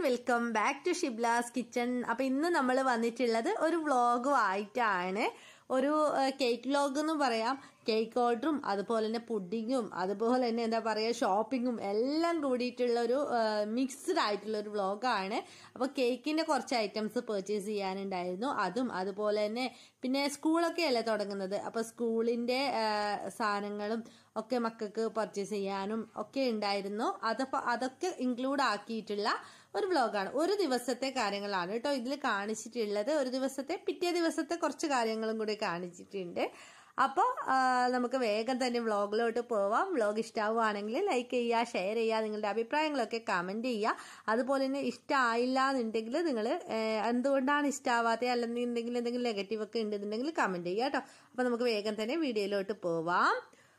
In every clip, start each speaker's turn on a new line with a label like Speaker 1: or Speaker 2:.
Speaker 1: welcome back to Shibla's kitchen appam ഇന്ന് നമ്മൾ വന്നിട്ടുള്ളത് ഒരു വ്ളോഗും ആയിട്ടാണ് ഒരു കേക്ക് വ്ളോഗ് എന്ന് പറയാം കേക്ക് ഓർഡറും അതുപോലെ തന്നെ പുഡിങ്ങും അതുപോലെ തന്നെ എന്താ പറയുക ഷോപ്പിങ്ങും എല്ലാം കൂടിയിട്ടുള്ള ഒരു മിക്സ്ഡ് ആയിട്ടുള്ള ഒരു വ്ളോഗാണ് അപ്പോൾ കേക്കിൻ്റെ കുറച്ച് ഐറ്റംസ് പർച്ചേസ് ചെയ്യാനുണ്ടായിരുന്നു അതും അതുപോലെ തന്നെ പിന്നെ സ്കൂളൊക്കെ അല്ലേ തുടങ്ങുന്നത് അപ്പോൾ സ്കൂളിൻ്റെ സാധനങ്ങളും ഒക്കെ മക്കൾക്ക് പർച്ചേസ് ചെയ്യാനും ഒക്കെ ഉണ്ടായിരുന്നു അതപ്പോൾ അതൊക്കെ ഇൻക്ലൂഡ് ആക്കിയിട്ടുള്ള ഒരു വ്ളോഗാണ് ഒരു ദിവസത്തെ കാര്യങ്ങളാണ് കേട്ടോ ഇതിൽ കാണിച്ചിട്ടുള്ളത് ഒരു ദിവസത്തെ പിറ്റേ ദിവസത്തെ കുറച്ച് കാര്യങ്ങളും കൂടി കാണിച്ചിട്ടുണ്ട് അപ്പോൾ നമുക്ക് വേഗം തന്നെ വ്ളോഗിലോട്ട് പോവാം വ്ളോഗ് ഇഷ്ടമാവുകയാണെങ്കിൽ ലൈക്ക് ചെയ്യുക ഷെയർ ചെയ്യുക നിങ്ങളുടെ അഭിപ്രായങ്ങളൊക്കെ കമൻറ്റ് ചെയ്യുക അതുപോലെ തന്നെ ഇഷ്ടമായില്ല എന്നുണ്ടെങ്കിൽ നിങ്ങൾ എന്തുകൊണ്ടാണ് ഇഷ്ടമാവാത്തത് അല്ലെങ്കിൽ എന്തെങ്കിലും എന്തെങ്കിലും നെഗറ്റീവ് ഒക്കെ ഉണ്ടെന്നുണ്ടെങ്കിൽ കമൻറ്റ് ചെയ്യുക കേട്ടോ അപ്പോൾ നമുക്ക് വേഗം തന്നെ വീഡിയോയിലോട്ട് പോവാം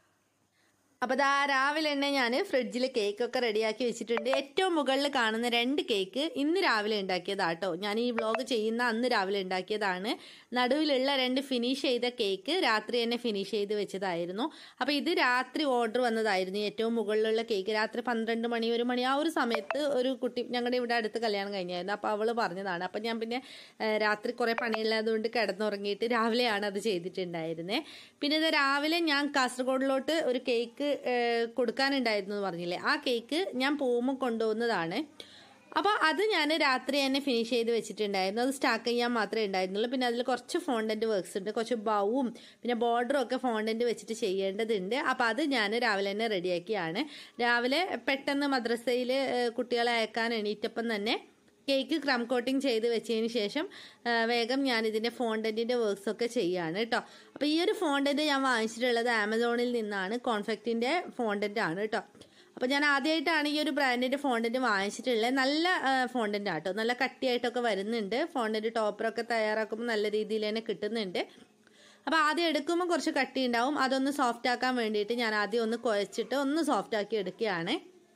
Speaker 1: അപ്പോൾ ദാ രാവിലെ തന്നെ ഞാൻ ഫ്രിഡ്ജിൽ കേക്കൊക്കെ റെഡിയാക്കി വെച്ചിട്ടുണ്ട് ഏറ്റവും മുകളിൽ കാണുന്ന രണ്ട് കേക്ക് ഇന്ന് രാവിലെ ഉണ്ടാക്കിയതാട്ടോ ഞാൻ ഈ വ്ളോഗ് ചെയ്യുന്ന അന്ന് രാവിലെ ഉണ്ടാക്കിയതാണ് നടുവിലുള്ള രണ്ട് ഫിനിഷ് ചെയ്ത കേക്ക് രാത്രി തന്നെ ഫിനിഷ് ചെയ്ത് വെച്ചതായിരുന്നു അപ്പോൾ ഇത് രാത്രി ഓർഡർ വന്നതായിരുന്നു ഏറ്റവും മുകളിലുള്ള കേക്ക് രാത്രി പന്ത്രണ്ട് മണി ഒരു മണി ആ ഒരു സമയത്ത് ഒരു കുട്ടി ഞങ്ങളുടെ ഇവിടെ അടുത്ത് കല്യാണം കഴിഞ്ഞായിരുന്നു അപ്പോൾ അവൾ പറഞ്ഞതാണ് അപ്പോൾ ഞാൻ പിന്നെ രാത്രി കുറേ പണിയില്ലാത്തതുകൊണ്ട് കിടന്നുറങ്ങിയിട്ട് രാവിലെയാണ് അത് ചെയ്തിട്ടുണ്ടായിരുന്നത് പിന്നെ ഇത് രാവിലെ ഞാൻ കാസർഗോഡിലോട്ട് ഒരു കേക്ക് കൊടുക്കാനുണ്ടായിരുന്നു എന്ന് പറഞ്ഞില്ലേ ആ കേക്ക് ഞാൻ പോകുമ്പോൾ കൊണ്ടുപോകുന്നതാണ് അപ്പോൾ അത് ഞാൻ രാത്രി തന്നെ ഫിനിഷ് ചെയ്ത് വെച്ചിട്ടുണ്ടായിരുന്നു അത് സ്റ്റാക്ക് ചെയ്യാൻ മാത്രമേ ഉണ്ടായിരുന്നുള്ളൂ പിന്നെ അതിൽ കുറച്ച് ഫോണ്ടൻറ്റ് വർക്ക്സ് ഉണ്ട് കുറച്ച് ബൗവും പിന്നെ ബോർഡറും ഒക്കെ ഫോണ്ടൻറ്റ് വെച്ചിട്ട് ചെയ്യേണ്ടതുണ്ട് അപ്പോൾ അത് ഞാൻ രാവിലെ തന്നെ റെഡിയാക്കിയാണ് രാവിലെ പെട്ടെന്ന് മദ്രസയിൽ കുട്ടികളെ അയക്കാൻ എണീറ്റപ്പം തന്നെ കേക്ക് ക്രം കോട്ടിങ് ചെയ്ത് വെച്ചതിന് ശേഷം വേഗം ഞാൻ ഇതിൻ്റെ ഫോണ്ടൻറ്റിൻ്റെ വർക്ക്സ് ഒക്കെ ചെയ്യുകയാണ് കേട്ടോ അപ്പോൾ ഈ ഒരു ഫോണ്ടൻറ്റ് ഞാൻ വാങ്ങിച്ചിട്ടുള്ളത് ആമസോണിൽ നിന്നാണ് കോൺഫെക്റ്റിൻ്റെ ഫോണ്ടൻ്റ് ആണ് കേട്ടോ അപ്പോൾ ഞാൻ ആദ്യമായിട്ടാണ് ഈ ഒരു ബ്രാൻഡിൻ്റെ ഫോണ്ടൻറ്റ് വാങ്ങിച്ചിട്ടുള്ളത് നല്ല ഫോണ്ടൻ്റ് ആട്ടോ നല്ല കട്ടിയായിട്ടൊക്കെ വരുന്നുണ്ട് ഫോണ്ടൻറ്റ് ടോപ്പറൊക്കെ തയ്യാറാക്കുമ്പോൾ നല്ല രീതിയിൽ തന്നെ കിട്ടുന്നുണ്ട് അപ്പോൾ ആദ്യം എടുക്കുമ്പോൾ കുറച്ച് കട്ടി ഉണ്ടാവും അതൊന്ന് സോഫ്റ്റ് ആക്കാൻ വേണ്ടിയിട്ട് ഞാൻ ആദ്യം ഒന്ന് കുഴച്ചിട്ട് ഒന്ന് സോഫ്റ്റ് ആക്കി എടുക്കുകയാണ്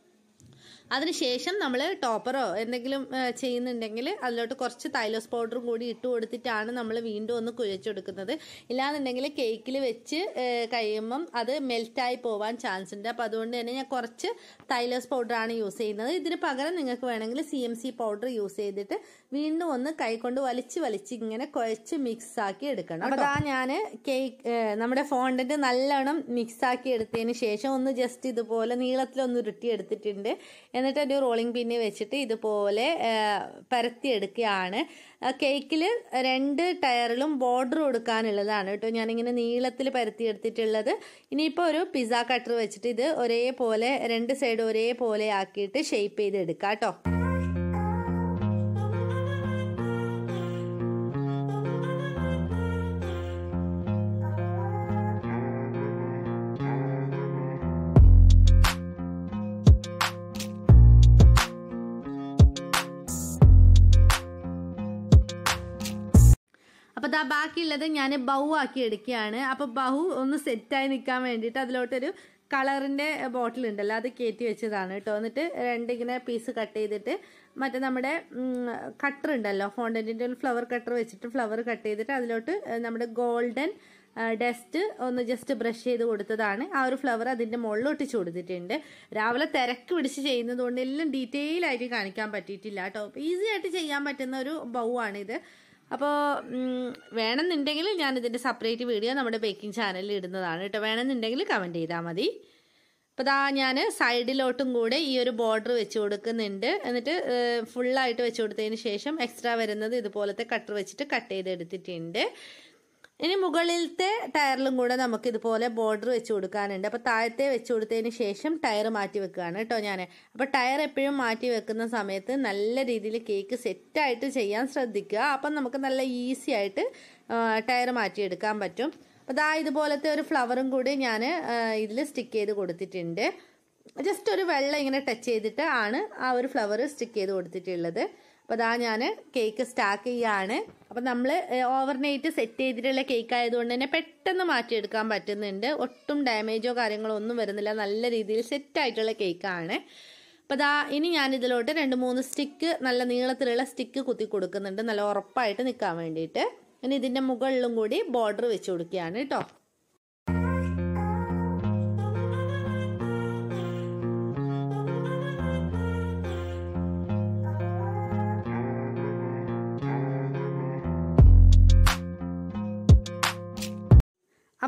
Speaker 1: അതിനുശേഷം നമ്മൾ ടോപ്പറോ എന്തെങ്കിലും ചെയ്യുന്നുണ്ടെങ്കിൽ അതിലോട്ട് കുറച്ച് തൈലോസ് പൗഡറും കൂടി ഇട്ട് കൊടുത്തിട്ടാണ് നമ്മൾ വീണ്ടും ഒന്ന് കുഴച്ചെടുക്കുന്നത് ഇല്ലാന്നുണ്ടെങ്കിൽ കേക്കിൽ വെച്ച് കഴിയുമ്പം അത് മെൽറ്റായി പോവാൻ ചാൻസ് ഉണ്ട് അപ്പോൾ അതുകൊണ്ട് തന്നെ ഞാൻ കുറച്ച് തൈലോസ് പൗഡറാണ് യൂസ് ചെയ്യുന്നത് ഇതിന് പകരം നിങ്ങൾക്ക് വേണമെങ്കിൽ C M C powder use ചെയ്തിട്ട് വീണ്ടും ഒന്ന് കൈകൊണ്ട് വലിച്ച് വലിച്ച് ഇങ്ങനെ കുഴച്ച് മിക്സ് ആക്കി എടുക്കണം അപ്പോൾ അതാ ഞാൻ കേക്ക് നമ്മുടെ ഫോണ്ടന്റ് നല്ലോണം മിക്സ് ആക്കി എടുത്തതിന് ശേഷം ഒന്ന് ജസ്റ്റ് ഇതുപോലെ നീളത്തിലൊന്ന് ഉരുട്ടി എടുത്തിട്ടുണ്ട് എന്നിട്ട് ഒരു റോളിംഗ് പിന്നി വെച്ചിട്ട് ഇതുപോലെ പരത്തിയെടുക്കുകയാണ് കേക്കിൽ രണ്ട് ടയറിലും ബോർഡർ കൊടുക്കാനുള്ളതാണ് കേട്ടോ ഞാനിങ്ങനെ നീളത്തിൽ പരത്തിയെടുത്തിട്ടുള്ളത് ഇനിയിപ്പോൾ ഒരു പിസ്സ കട്ടർ വെച്ചിട്ട് ഇത് ഒരേപോലെ രണ്ട് സൈഡ് ഒരേപോലെ ആക്കിയിട്ട് ഷേപ്പ് ചെയ്ത് എടുക്കാം കേട്ടോ അപ്പോൾ ദാ ബാക്കിയുള്ളത് ഞാൻ ബഹു ആക്കി എടുക്കുകയാണ് അപ്പോൾ ബഹു ഒന്ന് സെറ്റായി നിൽക്കാൻ വേണ്ടിയിട്ട് അതിലോട്ടൊരു കളറിൻ്റെ ബോട്ടിൽ ഉണ്ടല്ലോ അത് കയറ്റി വെച്ചതാണ് കേട്ടോ എന്നിട്ട് രണ്ടിങ്ങനെ പീസ് കട്ട് ചെയ്തിട്ട് മറ്റേ നമ്മുടെ കട്ടർ ഉണ്ടല്ലോ ഫോണ്ടൻറ്റിൻ്റെ ഒരു ഫ്ലവർ കട്ടർ വെച്ചിട്ട് ഫ്ലവർ കട്ട് ചെയ്തിട്ട് അതിലോട്ട് നമ്മുടെ ഗോൾഡൻ ഡസ്റ്റ് ഒന്ന് ജസ്റ്റ് ബ്രഷ് ചെയ്ത് കൊടുത്തതാണ് ആ ഒരു ഫ്ലവർ അതിൻ്റെ മുകളിൽ ഒട്ടിച്ച് കൊടുത്തിട്ടുണ്ട് രാവിലെ തിരക്ക് പിടിച്ച് ചെയ്യുന്നത് കൊണ്ട് എല്ലാം ഡീറ്റെയിൽ ആയിട്ട് കാണിക്കാൻ പറ്റിയിട്ടില്ല കേട്ടോ ഈസി ആയിട്ട് ചെയ്യാൻ പറ്റുന്ന ഒരു ബൗ ആണിത് അപ്പോൾ വേണമെന്നുണ്ടെങ്കിൽ ഞാൻ ഇതിൻ്റെ സെപ്പറേറ്റ് വീഡിയോ നമ്മുടെ ബേക്കിംഗ് ചാനലിൽ ഇടുന്നതാണ് കേട്ടോ വേണമെന്നുണ്ടെങ്കിൽ കമൻറ്റ് ചെയ്താൽ മതി അപ്പോൾ ദാ ഞാൻ സൈഡിലോട്ടും കൂടെ ഈ ഒരു ബോർഡർ വെച്ച് കൊടുക്കുന്നുണ്ട് എന്നിട്ട് ഫുള്ളായിട്ട് വെച്ച് കൊടുത്തതിന് ശേഷം എക്സ്ട്രാ വരുന്നത് ഇതുപോലത്തെ കട്ടർ വെച്ചിട്ട് കട്ട് ചെയ്തെടുത്തിട്ടുണ്ട് ഇനി മുകളിലത്തെ ടയറിലും കൂടെ നമുക്ക് ഇതുപോലെ ബോർഡർ വെച്ച് കൊടുക്കാനുണ്ട് അപ്പോൾ താഴത്തെ വെച്ച് കൊടുത്തതിന് ശേഷം ടയർ മാറ്റി വെക്കുകയാണ് കേട്ടോ ഞാൻ അപ്പോൾ ടയർ എപ്പോഴും മാറ്റി വെക്കുന്ന സമയത്ത് നല്ല രീതിയിൽ കേക്ക് സെറ്റായിട്ട് ചെയ്യാൻ ശ്രദ്ധിക്കുക അപ്പം നമുക്ക് നല്ല ഈസി ആയിട്ട് ടയർ മാറ്റിയെടുക്കാൻ പറ്റും അപ്പോൾ ദാ ഇതുപോലത്തെ ഒരു ഫ്ലവറും കൂടി ഞാൻ ഇതിൽ സ്റ്റിക്ക് ചെയ്ത് കൊടുത്തിട്ടുണ്ട് ജസ്റ്റ് ഒരു വെള്ളം ഇങ്ങനെ ടച്ച് ചെയ്തിട്ട് ആണ് ആ ഒരു ഫ്ലവർ സ്റ്റിക്ക് ചെയ്ത് കൊടുത്തിട്ടുള്ളത് അപ്പോൾ അതാ ഞാൻ കേക്ക് സ്റ്റാക്ക് ചെയ്യാണ് അപ്പം നമ്മൾ ഓവർനൈറ്റ് സെറ്റ് ചെയ്തിട്ടുള്ള കേക്ക് ആയതുകൊണ്ട് തന്നെ പെട്ടെന്ന് മാറ്റിയെടുക്കാൻ പറ്റുന്നുണ്ട് ഒട്ടും ഡാമേജോ കാര്യങ്ങളോ ഒന്നും വരുന്നില്ല നല്ല രീതിയിൽ സെറ്റ് ആയിട്ടുള്ള കേക്കാണ് അപ്പോൾ ദാ ഇനി ഞാൻ ഇതിലോട്ട് രണ്ട് മൂന്ന് സ്റ്റിക്ക് നല്ല നീളത്തിലുള്ള സ്റ്റിക്ക് കുത്തി കൊടുക്കുന്നുണ്ട് നല്ല ഉറപ്പായിട്ട് നിൽക്കാൻ വേണ്ടിയിട്ട് ഇനി ഇതിൻ്റെ മുകളിലും കൂടി ബോർഡർ വെച്ച് കൊടുക്കുകയാണ് കേട്ടോ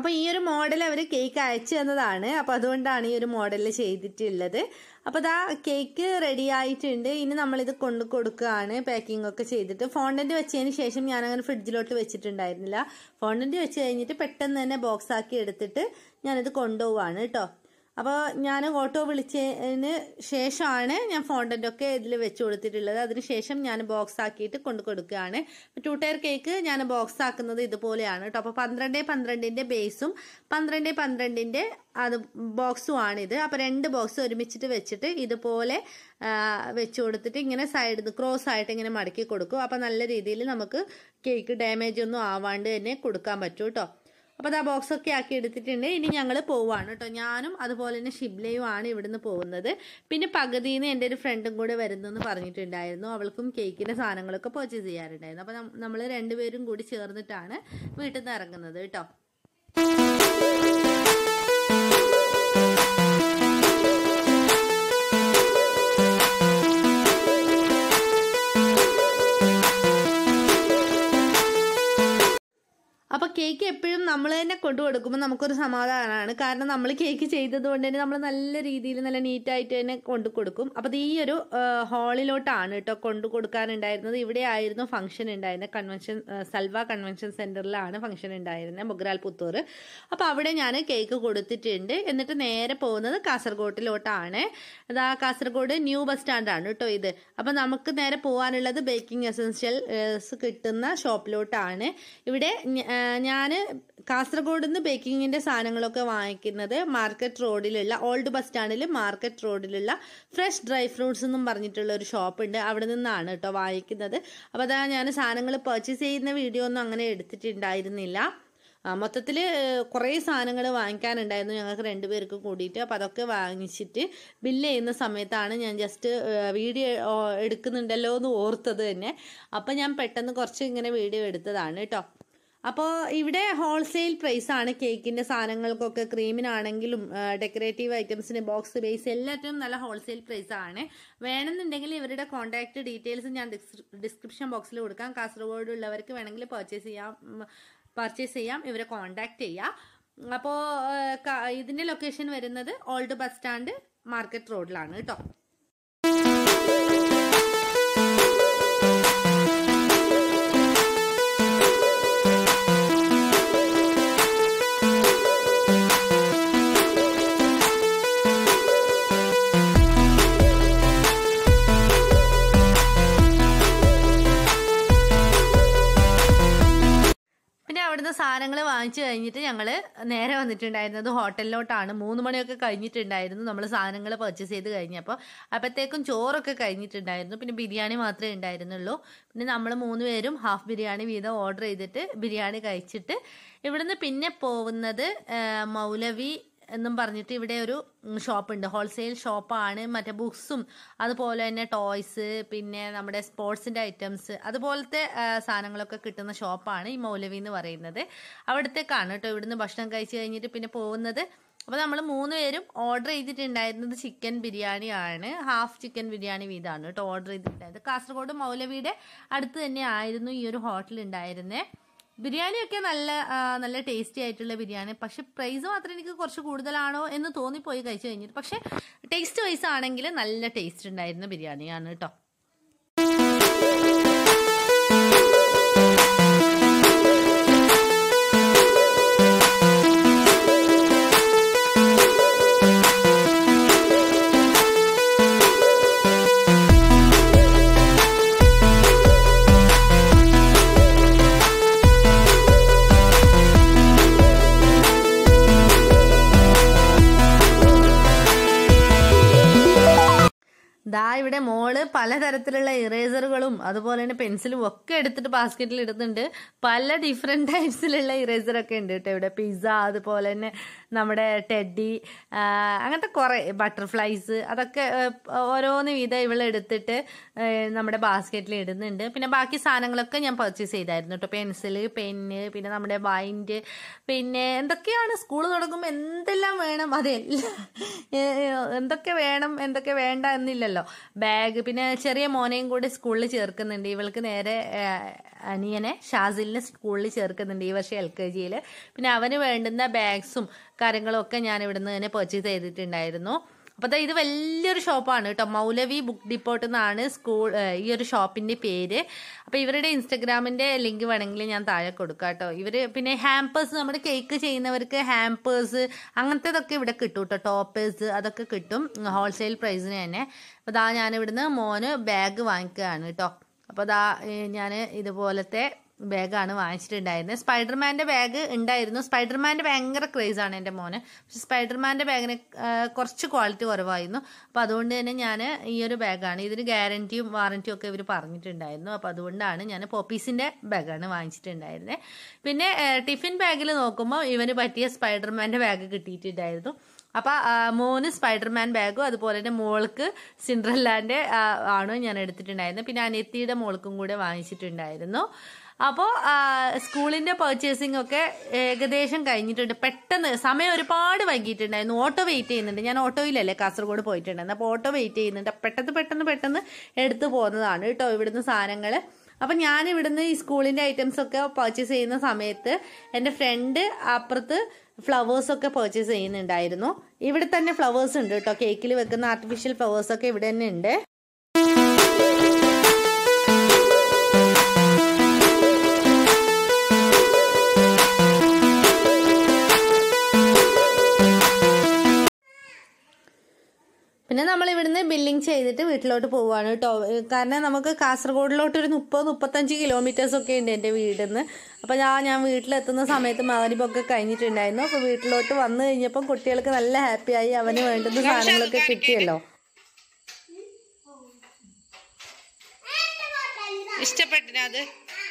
Speaker 1: അപ്പോൾ ഈ ഒരു മോഡൽ അവർ കേക്ക് അയച്ചു തന്നതാണ് അപ്പോൾ അതുകൊണ്ടാണ് ഈ ഒരു മോഡൽ ചെയ്തിട്ടുള്ളത് അപ്പോൾ ഇതാ കേക്ക് റെഡി ആയിട്ടുണ്ട് ഇനി നമ്മളിത് കൊണ്ട് കൊടുക്കുകയാണ് പാക്കിംഗ് ഒക്കെ ചെയ്തിട്ട് ഫോണ്ടന്റ് വെച്ചതിന് ശേഷം ഞാൻ അങ്ങനെ ഫ്രിഡ്ജിലോട്ട് വെച്ചിട്ടുണ്ടായിരുന്നില്ല ഫോണ്ടന്റ് വെച്ച് കഴിഞ്ഞിട്ട് പെട്ടെന്ന് തന്നെ ബോക്സ് ആക്കി എടുത്തിട്ട് ഞാനിത് കൊണ്ടുപോവാണ് കേട്ടോ അപ്പോൾ ഞാൻ ഓട്ടോ വിളിച്ചതിന് ശേഷമാണ് ഞാൻ ഫോണ്ടൻ്റ് ഒക്കെ ഇതിൽ വെച്ച് കൊടുത്തിട്ടുള്ളത് അതിന് ശേഷം ഞാൻ ബോക്സ് ആക്കിയിട്ട് കൊണ്ട് കൊടുക്കുകയാണ് ടു ടയർ കേക്ക് ഞാൻ ബോക്സ് ആക്കുന്നത് ഇതുപോലെയാണ് കേട്ടോ അപ്പോൾ പന്ത്രണ്ട് പന്ത്രണ്ടിൻ്റെ ബേസും പന്ത്രണ്ട് പന്ത്രണ്ടിൻ്റെ അത് ബോക്സും ആണിത് അപ്പോൾ രണ്ട് ബോക്സ് ഒരുമിച്ചിട്ട് വെച്ചിട്ട് ഇതുപോലെ വെച്ച് കൊടുത്തിട്ട് ഇങ്ങനെ സൈഡിൽ ക്രോസ് ആയിട്ട് ഇങ്ങനെ മടക്കി കൊടുക്കും അപ്പോൾ നല്ല രീതിയിൽ നമുക്ക് കേക്ക് ഡാമേജ് ഒന്നും ആവാണ്ട് തന്നെ കൊടുക്കാൻ പറ്റും കേട്ടോ അപ്പോൾ ആ ബോക്സ് ഒക്കെ ആക്കി എടുത്തിട്ടുണ്ട് ഇനി ഞങ്ങൾ പോവാണ് കേട്ടോ ഞാനും അതുപോലെ തന്നെ ഷിബ്ലയും ആണ് ഇവിടുന്ന് പോകുന്നത് പിന്നെ പകുതിയിൽ നിന്ന് എൻ്റെ ഒരു ഫ്രണ്ടും കൂടെ വരുന്നെന്ന് പറഞ്ഞിട്ടുണ്ടായിരുന്നു അവൾക്കും കേക്കിൻ്റെ സാധനങ്ങളൊക്കെ പർച്ചേസ് ചെയ്യാറുണ്ടായിരുന്നു അപ്പോൾ നമ്മൾ രണ്ടുപേരും കൂടി ചേർന്നിട്ടാണ് വീട്ടിൽ നിന്ന് ഇറങ്ങുന്നത് കേട്ടോ അപ്പൊ കേക്ക് എപ്പോഴും നമ്മൾ തന്നെ കൊണ്ടു കൊടുക്കുമ്പോൾ നമുക്കൊരു സമാധാനമാണ് കാരണം നമ്മൾ കേക്ക് ചെയ്തത് കൊണ്ട് തന്നെ നമ്മൾ നല്ല രീതിയിൽ നല്ല നീറ്റായിട്ട് തന്നെ കൊണ്ടു കൊടുക്കും അപ്പോൾ ഈ ഒരു ഹാളിലോട്ടാണ് കേട്ടോ കൊണ്ടു കൊടുക്കാനുണ്ടായിരുന്നത് ഇവിടെ ആയിരുന്നു ഫംഗ്ഷൻ ഉണ്ടായിരുന്നത് കൺവെൻഷൻ സൽവ കൺവെൻഷൻ സെന്ററിലാണ് ഫംഗ്ഷൻ ഉണ്ടായിരുന്നത് മൊഗ്രാൽ പുത്തൂർ അപ്പോൾ അവിടെ ഞാൻ കേക്ക് കൊടുത്തിട്ടുണ്ട് എന്നിട്ട് നേരെ പോകുന്നത് കാസർഗോട്ടിലോട്ടാണ് അതാ കാസർഗോഡ് ന്യൂ ബസ് സ്റ്റാൻഡാണ് കേട്ടോ ഇത് അപ്പോൾ നമുക്ക് നേരെ പോകാനുള്ളത് ബേക്കിംഗ് എസെൻഷ്യൽസ് കിട്ടുന്ന ഷോപ്പിലോട്ടാണ് ഇവിടെ ഞാൻ കാസർഗോഡ് നിന്ന് ബേക്കിങ്ങിന്റെ സാധനങ്ങളൊക്കെ വാങ്ങിക്കുന്നത് മാർക്കറ്റ് റോഡിലുള്ള ഓൾഡ് ബസ് സ്റ്റാൻഡിൽ മാർക്കറ്റ് റോഡിലുള്ള ഫ്രഷ് ഡ്രൈ ഫ്രൂട്ട്സ് എന്നും പറഞ്ഞിട്ടുള്ള ഒരു ഷോപ്പ് ഉണ്ട് അവിടെ നിന്നാണ് കേട്ടോ വാങ്ങിക്കുന്നത് അപ്പോൾ അതാ ഞാൻ സാധനങ്ങൾ പർച്ചേസ് ചെയ്യുന്ന വീഡിയോ ഒന്നും അങ്ങനെ എടുത്തിട്ടുണ്ടായിരുന്നില്ല മൊത്തത്തിൽ കുറേ സാധനങ്ങൾ വാങ്ങിക്കാനുണ്ടായിരുന്നു ഞങ്ങൾക്ക് രണ്ടുപേർക്ക് കൂടിയിട്ട് അപ്പോൾ അതൊക്കെ വാങ്ങിച്ചിട്ട് ബില്ല് ചെയ്യുന്ന സമയത്താണ് ഞാൻ ജസ്റ്റ് വീഡിയോ എടുക്കുന്നുണ്ടല്ലോ എന്ന് ഓർത്തത് തന്നെ അപ്പോൾ ഞാൻ പെട്ടെന്ന് കുറച്ച് ഇങ്ങനെ വീഡിയോ എടുത്തതാണ് കേട്ടോ അപ്പോൾ ഇവിടെ ഹോൾസെയിൽ പ്രൈസ് ആണ് കേക്കിന്റെ സാധനങ്ങൾക്കൊക്കെ ക്രീമിനാണെങ്കിലും ഡെക്കറേറ്റീവ് ഐറ്റംസിന് ബോക്സ് ബേസ് എല്ലാറ്റിനും നല്ല ഹോൾസെയിൽ പ്രൈസ് ആണ് വേണമെന്നുണ്ടെങ്കിൽ ഇവരുടെ കോൺടാക്ട് ഡീറ്റെയിൽസ് ഞാൻ ഡിസ്ക്രിപ്ഷൻ ബോക്സിൽ കൊടുക്കാം കാസർഗോഡ് ഉള്ളവർക്ക് വേണമെങ്കിൽ പർച്ചേസ് ചെയ്യാം പർച്ചേസ് ചെയ്യാം ഇവരെ കോൺടാക്ട് ചെയ്യാം അപ്പോൾ ഇതിന്റെ ലൊക്കേഷൻ വരുന്നത് ഓൾഡ് ബസ് സ്റ്റാൻഡ് മാർക്കറ്റ് റോഡിലാണ് കേട്ടോ അവിടുന്ന് സാധനങ്ങൾ വാങ്ങിച്ചു കഴിഞ്ഞിട്ട് ഞങ്ങൾ നേരെ വന്നിട്ടുണ്ടായിരുന്നത് ഹോട്ടലിലോട്ടാണ് മൂന്ന് മണിയൊക്കെ കഴിഞ്ഞിട്ടുണ്ടായിരുന്നു നമ്മൾ സാധനങ്ങൾ പർച്ചേസ് ചെയ്ത് കഴിഞ്ഞപ്പോൾ അപ്പോഴത്തേക്കും ചോറൊക്കെ കഴിഞ്ഞിട്ടുണ്ടായിരുന്നു പിന്നെ ബിരിയാണി മാത്രമേ ഉണ്ടായിരുന്നുള്ളൂ പിന്നെ നമ്മൾ മൂന്ന് പേരും ഹാഫ് ബിരിയാണി വീതം ഓർഡർ ചെയ്തിട്ട് ബിരിയാണി കഴിച്ചിട്ട് ഇവിടുന്ന് പിന്നെ പോകുന്നത് മൗലവി എന്നും പറഞ്ഞിട്ട് ഇവിടെ ഒരു ഷോപ്പുണ്ട് ഹോൾസെയിൽ ഷോപ്പാണ് മറ്റേ ബുക്സും അതുപോലെ തന്നെ ടോയ്സ് പിന്നെ നമ്മുടെ സ്പോർട്സിൻ്റെ ഐറ്റംസ് അതുപോലത്തെ സാധനങ്ങളൊക്കെ കിട്ടുന്ന ഷോപ്പാണ് ഈ മൗലവി എന്ന് പറയുന്നത് അവിടത്തേക്കാണ് കേട്ടോ ഇവിടുന്ന് ഭക്ഷണം കഴിച്ച് കഴിഞ്ഞിട്ട് പിന്നെ പോകുന്നത് അപ്പോൾ നമ്മൾ മൂന്ന് പേരും ഓർഡർ ചെയ്തിട്ടുണ്ടായിരുന്നത് ചിക്കൻ ബിരിയാണി ആണ് ഹാഫ് ചിക്കൻ ബിരിയാണി വീതമാണ് കേട്ടോ ഓർഡർ ചെയ്തിട്ടുണ്ടായത് കാസർഗോഡ് മൗലവിയുടെ അടുത്ത് തന്നെ ആയിരുന്നു ഈ ഒരു ഹോട്ടൽ ഉണ്ടായിരുന്നത് ബിരിയാണിയൊക്കെ നല്ല നല്ല ടേസ്റ്റി ആയിട്ടുള്ള ബിരിയാണി പക്ഷെ പ്രൈസ് മാത്രം എനിക്ക് കുറച്ച് കൂടുതലാണോ എന്ന് തോന്നിപ്പോയി കഴിച്ചു കഴിഞ്ഞിട്ട് പക്ഷെ ടേസ്റ്റ് വൈസ് ആണെങ്കിൽ നല്ല ടേസ്റ്റ് ഉണ്ടായിരുന്ന ബിരിയാണിയാണ് കേട്ടോ ദാ ഇവിടെ മോള് പലതരത്തിലുള്ള ഇറേസറുകളും അതുപോലെ തന്നെ പെൻസിലും ഒക്കെ എടുത്തിട്ട് ബാസ്ക്കറ്റിൽ ഇടുന്നുണ്ട് പല ഡിഫറെന്റ് ടൈപ്സിലുള്ള ഇറേസറൊക്കെ ഉണ്ട് കേട്ടോ ഇവിടെ പിസ്സ അതുപോലെ തന്നെ നമ്മുടെ ടെഡി അങ്ങനത്തെ കുറേ ബട്ടർഫ്ലൈസ് അതൊക്കെ ഓരോന്ന് വീതം ഇവൾ എടുത്തിട്ട് നമ്മുടെ ബാസ്ക്കറ്റിൽ ഇടുന്നുണ്ട് പിന്നെ ബാക്കി സാധനങ്ങളൊക്കെ ഞാൻ പർച്ചേസ് ചെയ്തായിരുന്നു കേട്ടോ പെൻസില് പെന്ന് പിന്നെ നമ്മുടെ വൈൻഡ് പിന്നെ എന്തൊക്കെയാണ് സ്കൂൾ തുടങ്ങുമ്പോൾ എന്തെല്ലാം വേണം അതെല്ലാം എന്തൊക്കെ വേണം എന്തൊക്കെ വേണ്ട എന്നില്ലല്ലോ ബാഗ് പിന്നെ ചെറിയ മോനെയും കൂടി സ്കൂളിൽ ചേർക്കുന്നുണ്ട് ഇവൾക്ക് നേരെ ആ, അനിയനെ ഷാസിലിനെ സ്കൂളിൽ ചേർക്കുന്നുണ്ട് ഈ വർഷം എൽ കെ ജിയിൽ പിന്നെ അവന് വേണ്ടുന്ന ബാഗ്സും കാര്യങ്ങളും ഒക്കെ ഞാൻ ഇവിടുന്ന് തന്നെ പർച്ചേസ് ചെയ്തിട്ടുണ്ടായിരുന്നു അപ്പോൾ ദാ ഇത് വലിയൊരു ഷോപ്പാണ് കേട്ടോ മൗലവി ബുക്ക് ഡിപ്പോട്ട് എന്നാണ് സ്കൂൾ ഏഹ് ഈ ഒരു ഷോപ്പിന്റെ പേര് അപ്പോൾ ഇവരുടെ ഇൻസ്റ്റഗ്രാമിന്റെ ലിങ്ക് വേണമെങ്കിൽ ഞാൻ താഴെ കൊടുക്കാം കേട്ടോ ഇവര് പിന്നെ ഹാമ്പേഴ്സ് നമ്മുടെ കേക്ക് ചെയ്യുന്നവർക്ക് ഹാമ്പേഴ്സ് അങ്ങനത്തേതൊക്കെ ഇവിടെ കിട്ടും കേട്ടോ ടോപ്പേഴ്സ് അതൊക്കെ കിട്ടും ഹോൾസെയിൽ പ്രൈസിന് തന്നെ അപ്പോൾ ദാ ഞാൻ ഇവിടുന്ന് മോന് ബാഗ് വാങ്ങിക്കുകയാണ് കേട്ടോ അപ്പോൾ ദാ ഞാൻ ഇതുപോലത്തെ ബാഗാണ് വാങ്ങിച്ചിട്ടുണ്ടായിരുന്നത് സ്പൈഡർമാൻ്റെ ബാഗ് ഉണ്ടായിരുന്നു സ്പൈഡർമാൻ്റെ ഭയങ്കര ക്രേസാണ് എൻ്റെ മോന് പക്ഷെ സ്പൈഡർമാൻ്റെ ബാഗിന് കുറച്ച് ക്വാളിറ്റി കുറവായിരുന്നു അപ്പോൾ അതുകൊണ്ട് തന്നെ ഞാൻ ഈ ഒരു ബാഗാണ് ഇതിന് ഗ്യാരൻറ്റിയും വാറൻറ്റിയും ഒക്കെ ഇവർ പറഞ്ഞിട്ടുണ്ടായിരുന്നു അപ്പോൾ അതുകൊണ്ടാണ് ഞാൻ പോപ്പീസിൻ്റെ ബാഗാണ് വാങ്ങിച്ചിട്ടുണ്ടായിരുന്നത് പിന്നെ ഏഹ്, ടിഫിൻ ബാഗിൽ നോക്കുമ്പോൾ ഇവന് പറ്റിയ സ്പൈഡർമാൻ്റെ ബാഗ് കിട്ടിയിട്ടുണ്ടായിരുന്നു അപ്പോൾ മോന് സ്പൈഡർമാൻ ബാഗും അതുപോലെ തന്നെ മോൾക്ക് സിൻഡ്രല്ലാൻ്റെ ആണ് ഞാൻ എടുത്തിട്ടുണ്ടായിരുന്നത് പിന്നെ അനിയത്തിയുടെ മോൾക്കും കൂടെ വാങ്ങിച്ചിട്ടുണ്ടായിരുന്നു അപ്പോൾ സ്കൂളിൻ്റെ പർച്ചേസിംഗ് ഒക്കെ ഏകദേശം കഴിഞ്ഞിട്ടുണ്ട് പെട്ടെന്ന് സമയം ഒരുപാട് വൈകിട്ടുണ്ടായിരുന്നു ഓട്ടോ വെയിറ്റ് ചെയ്യുന്നുണ്ട് ഞാൻ ഓട്ടോയിലല്ലേ കാസർഗോഡ് പോയിട്ടുണ്ടായിരുന്നു അപ്പോൾ ഓട്ടോ വെയിറ്റ് ചെയ്യുന്നുണ്ട് പെട്ടെന്ന് പെട്ടെന്ന് പെട്ടെന്ന് എടുത്തു പോകുന്നതാണ് കേട്ടോ ഇവിടുന്ന് സാധനങ്ങൾ അപ്പം ഞാൻ ഇവിടുന്ന് ഈ സ്കൂളിൻ്റെ ഐറ്റംസ് ഒക്കെ പർച്ചേസ് ചെയ്യുന്ന സമയത്ത് എൻ്റെ ഫ്രണ്ട് അപ്പുറത്ത് ഫ്ലവേഴ്സ് ഒക്കെ പർച്ചേസ് ചെയ്യുന്നുണ്ടായിരുന്നു ഇവിടെ തന്നെ ഫ്ലവേഴ്സ് ഉണ്ട് കേട്ടോ കേക്കിൽ വെക്കുന്ന ആർട്ടിഫിഷ്യൽ ഫ്ലവേഴ്സ് ഒക്കെ ഇവിടെ തന്നെ ഉണ്ട് പിന്നെ നമ്മൾ ഇവിടുന്ന് ബില്ലിംഗ് ചെയ്തിട്ട് വീട്ടിലോട്ട് പോവാണ് കേട്ടോ കാരണം നമുക്ക് കാസർഗോഡിലോട്ട് ഒരു മുപ്പത് മുപ്പത്തഞ്ച് കിലോമീറ്റേഴ്സ് ഒക്കെ ഉണ്ട് എൻ്റെ വീട്ടിൽ നിന്ന് അപ്പോൾ ഞാൻ ഞാൻ വീട്ടിലെത്തുന്ന സമയത്ത് മകരിപ്പൊക്കെ കഴിഞ്ഞിട്ടുണ്ടായിരുന്നു അപ്പോൾ വീട്ടിലോട്ട് വന്നു കഴിഞ്ഞപ്പോൾ കുട്ടികൾക്ക് നല്ല ഹാപ്പിയായി അവന് വേണ്ടുന്ന സാധനങ്ങളൊക്കെ കിട്ടിയല്ലോ ഇഷ്ടപ്പെട്ടിനത്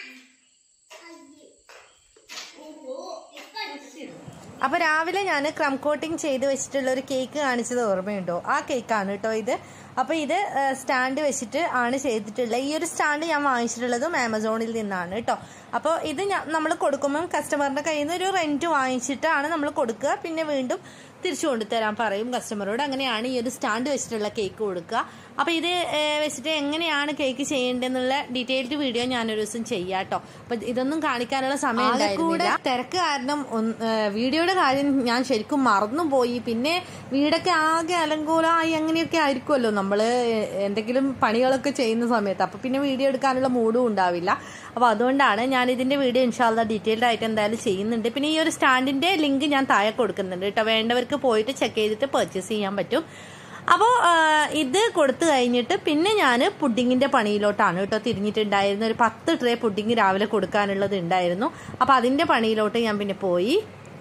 Speaker 1: അപ്പൊ രാവിലെ ഞാൻ ക്രം കോട്ടിംഗ് ചെയ്ത് വെച്ചിട്ടുള്ള ഒരു കേക്ക് കാണിച്ചത് ഓർമ്മയുണ്ടോ ആ കേക്കാണ് കേട്ടോ ഇത് അപ്പൊ ഇത് സ്റ്റാൻഡ് വെച്ചിട്ട് ആണ് ചെയ്തിട്ടുള്ളത് ഈ ഒരു സ്റ്റാൻഡ് ഞാൻ വാങ്ങിച്ചിട്ടുള്ളതും ആമസോണിൽ നിന്നാണ് കേട്ടോ അപ്പോൾ ഇത് നമ്മൾ കൊടുക്കുമ്പം കസ്റ്റമറിന്റെ കയ്യിൽ നിന്ന് ഒരു റെന്റ് വാങ്ങിച്ചിട്ടാണ് നമ്മൾ കൊടുക്കുക പിന്നെ വീണ്ടും തിരിച്ചു കൊണ്ടുതരാൻ പറയും കസ്റ്റമറോട് അങ്ങനെയാണ് ഈ ഒരു സ്റ്റാൻഡ് വെച്ചിട്ടുള്ള കേക്ക് കൊടുക്കുക അപ്പോൾ ഇത് ഏഹ്, വെച്ചിട്ട് എങ്ങനെയാണ് കേക്ക് ചെയ്യേണ്ടതെന്നുള്ള ഡീറ്റെയിൽഡ് വീഡിയോ ഞാനൊരു ദിവസം ചെയ്യാം കേട്ടോ അപ്പൊ ഇതൊന്നും കാണിക്കാനുള്ള സമയം ഉണ്ടായിരുന്നില്ല തിരക്ക് കാരണം ഒന്ന്, ഏഹ്, വീഡിയോയുടെ കാര്യം ഞാൻ ശരിക്കും മറന്നുപോയി പിന്നെ വീടൊക്കെ ആകെ അലങ്കോലമായി അങ്ങനെയൊക്കെ ആയിരിക്കുമല്ലോ നമ്മൾ എന്തെങ്കിലും പണികളൊക്കെ ചെയ്യുന്ന സമയത്ത് അപ്പോൾ പിന്നെ വീഡിയോ എടുക്കാനുള്ള മൂഡും ഉണ്ടാവില്ല അപ്പോൾ അതുകൊണ്ടാണ് ഞാൻ ഇതിന്റെ വീഡിയോ ഇൻഷാല്ല ഡീറ്റെയിൽഡ് ആയിട്ട് എന്തായാലും ചെയ്യുന്നുണ്ട് പിന്നെ ഈ ഒരു സ്റ്റാൻഡിന്റെ ലിങ്ക് ഞാൻ താഴെ കൊടുക്കുന്നുണ്ട് കേട്ടോ വേണ്ടവർക്ക് പോയിട്ട് ചെക്ക് ചെയ്തിട്ട് പർച്ചേസ് ചെയ്യാൻ പറ്റും അപ്പോൾ ഇത് കൊടുത്തു കഴിഞ്ഞിട്ട് പിന്നെ ഞാൻ പുഡിങ്ങിന്റെ പണിയിലോട്ടാണ് കേട്ടോ തിരിഞ്ഞിട്ടുണ്ടായിരുന്നത് ഒരു പത്ത് ട്രേ പുഡിങ് രാവിലെ കൊടുക്കാനുള്ളത് ഉണ്ടായിരുന്നു അപ്പോൾ അതിന്റെ പണിയിലോട്ട് ഞാൻ പിന്നെ പോയി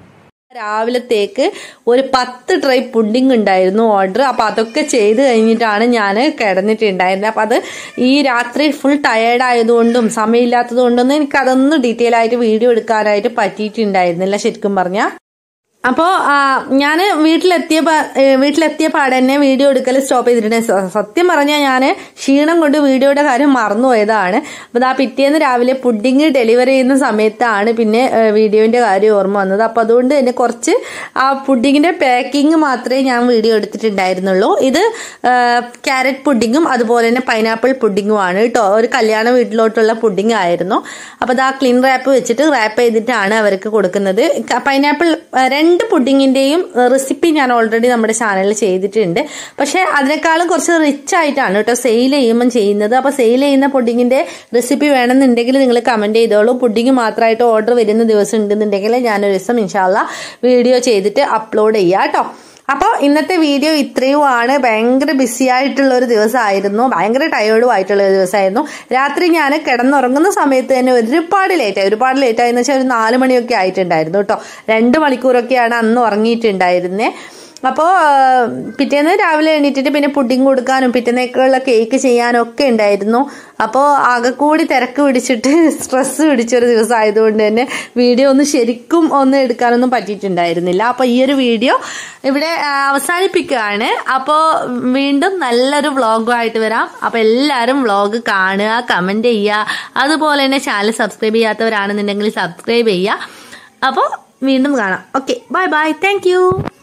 Speaker 1: രാവിലത്തേക്ക് ഒരു പത്ത് ട്രൈ പുഡിംഗ് ഉണ്ടായിരുന്നു ഓർഡർ അപ്പൊ അതൊക്കെ ചെയ്ത് കഴിഞ്ഞിട്ടാണ് ഞാൻ കിടന്നിട്ടുണ്ടായിരുന്നത് അപ്പൊ അത് ഈ രാത്രി ഫുൾ ടയേർഡ് ആയതുകൊണ്ടും സമയമില്ലാത്തത് കൊണ്ടൊന്നും എനിക്ക് അതൊന്നും ഡീറ്റെയിൽ ആയിട്ട് വീഡിയോ എടുക്കാനായിട്ട് പറ്റിയിട്ടുണ്ടായിരുന്നില്ല ശരിക്കും പറഞ്ഞാൽ അപ്പോൾ ഞാൻ വീട്ടിലെത്തിയ പാ- ഏ, വീട്ടിലെത്തിയ പാടെ തന്നെ വീഡിയോ എടുക്കൽ സ്റ്റോപ്പ് ചെയ്തിട്ടുണ്ട് സ- സത്യം പറഞ്ഞാൽ ഞാൻ ക്ഷീണം കൊണ്ട് വീഡിയോയുടെ കാര്യം മറന്നുപോയതാണ് അപ്പോൾ ആ പിറ്റേന്ന് രാവിലെ പുഡിങ് ഡെലിവറി ചെയ്യുന്ന സമയത്താണ് പിന്നെ ഏ, വീഡിയോന്റെ കാര്യം ഓർമ്മ വന്നത് അപ്പോൾ അതുകൊണ്ട് തന്നെ കുറച്ച് ആ പുഡിങ്ങിന്റെ പാക്കിംഗ് മാത്രമേ ഞാൻ വീഡിയോ എടുത്തിട്ടുണ്ടായിരുന്നുള്ളൂ ഇത് ക്യാരറ്റ് പുഡിങ്ങും അതുപോലെ തന്നെ പൈനാപ്പിൾ പുഡിങ്ങും ആണ് കേട്ടോ ഒരു കല്യാണ വീട്ടിലോട്ടുള്ള പുഡിങ് ആയിരുന്നു അപ്പോൾ അത് ആ ക്ലീൻ റാപ്പ് വെച്ചിട്ട് റാപ്പ് ചെയ്തിട്ടാണ് അവർക്ക് കൊടുക്കുന്നത് പൈനാപ്പിൾ രണ്ട് പുഡിങ്ങിന്റെയും റെസിപ്പി ഞാൻ ഓൾറെഡി നമ്മുടെ ചാനലിൽ ചെയ്തിട്ടുണ്ട് പക്ഷെ അതിനേക്കാളും കുറച്ച് റിച്ച് ആയിട്ടാണ് കേട്ടോ സെയിൽ ചെയ്യുമ്പം ചെയ്യുന്നത് അപ്പോൾ സെയിൽ ചെയ്യുന്ന പുഡിങ്ങിന്റെ റെസിപ്പി വേണമെന്നുണ്ടെങ്കിൽ നിങ്ങൾ കമന്റ് ചെയ്തോളൂ പുഡിങ് മാത്രമായിട്ട് ഓർഡർ വരുന്ന ദിവസം ഉണ്ടെന്നുണ്ടെങ്കിൽ ഞാനൊരു ദിവസം ഇൻഷാല്ല വീഡിയോ ചെയ്തിട്ട് അപ്ലോഡ് ചെയ്യാം കേട്ടോ അപ്പോൾ ഇന്നത്തെ വീഡിയോ ഇത്രയുമാണ് ഭയങ്കര ബിസി ആയിട്ടുള്ള ഒരു ദിവസമായിരുന്നു ഭയങ്കര ടയേർഡും ആയിട്ടുള്ള ഒരു ദിവസമായിരുന്നു രാത്രി ഞാൻ കിടന്നുറങ്ങുന്ന സമയത്ത് തന്നെ ഒരുപാട് ലേറ്റായി ഒരുപാട് ലേറ്റായി എന്ന് വെച്ചാൽ ഒരു നാല് മണിയൊക്കെ ആയിട്ടുണ്ടായിരുന്നു കേട്ടോ രണ്ട് മണിക്കൂറൊക്കെയാണ് അന്ന് ഉറങ്ങിയിട്ടുണ്ടായിരുന്നേ അപ്പോൾ പിറ്റേന്ന് രാവിലെ എണീറ്റിട്ട് പിന്നെ പുഡിങ് കൊടുക്കാനും പിറ്റേന്നേക്കുള്ള കേക്ക് ചെയ്യാനും ഒക്കെ ഉണ്ടായിരുന്നു അപ്പോൾ ആകെ കൂടി തിരക്ക് പിടിച്ചിട്ട് സ്ട്രെസ് പിടിച്ചൊരു ദിവസം ആയതുകൊണ്ട് തന്നെ വീഡിയോ ഒന്ന് ശരിക്കും ഒന്ന് എടുക്കാനൊന്നും പറ്റിയിട്ടുണ്ടായിരുന്നില്ല അപ്പോൾ ഈ ഒരു വീഡിയോ ഇവിടെ ആ, അവസാനിപ്പിക്കുകയാണ് അപ്പോൾ വീണ്ടും നല്ലൊരു വ്ളോഗുമായിട്ട് വരാം അപ്പോൾ എല്ലാവരും വ്ളോഗ് കാണുക കമൻറ്റ് ചെയ്യുക അതുപോലെ തന്നെ ചാനൽ സബ്സ്ക്രൈബ് ചെയ്യാത്തവരാണെന്നുണ്ടെങ്കിൽ സബ്സ്ക്രൈബ് ചെയ്യുക അപ്പോൾ വീണ്ടും കാണാം ഓക്കെ ബൈ ബൈ താങ്ക്